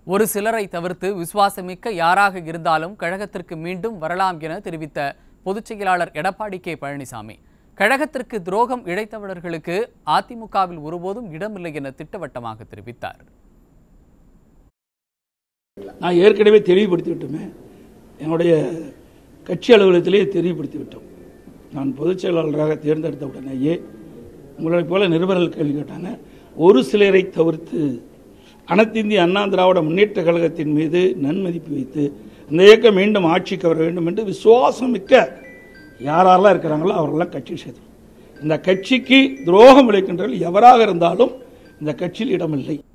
ஒரு சிலரை தவிர்த்து விசுவாசமிக்க யாராக இருந்தாலும் கழகத்திற்கு மீண்டும் வரலாம் என தெரிவித்த பொதுச் செயலாளர் எடப்பாடி கே பழனிசாமி கழகத்திற்கு துரோகம் இழைத்தவர்களுக்கு அதிமுகவில் ஒருபோதும் இடமில்லை என திட்டவட்டமாக தெரிவித்தார் நான் ஏற்கனவே தெளிவுபடுத்தி விட்டோமே என்னுடைய கட்சி அலுவலகத்திலே தெளிவுபடுத்தி விட்டோம் நான் பொதுச் செயலாளராக தேர்ந்தெடுத்த உடனேயே உங்களைப் போல நிருபர்கள் கேள்வி கேட்டாங்க ஒரு சிலரை தவிர்த்து அனைத்து இந்திய அண்ணா திராவிட முன்னேற்ற கழகத்தின் மீது நன்மதிப்பு வைத்து இந்த இயக்கம் மீண்டும் ஆட்சிக்கு வர வேண்டும் என்று விசுவாசம் மிக்க யாரெல்லாம் இருக்கிறாங்களோ அவரெல்லாம் கட்சி சேர்த்தோம் இந்த கட்சிக்கு துரோகம் விளைக்கின்றவர்கள் எவராக இருந்தாலும் இந்த கட்சியில் இடமில்லை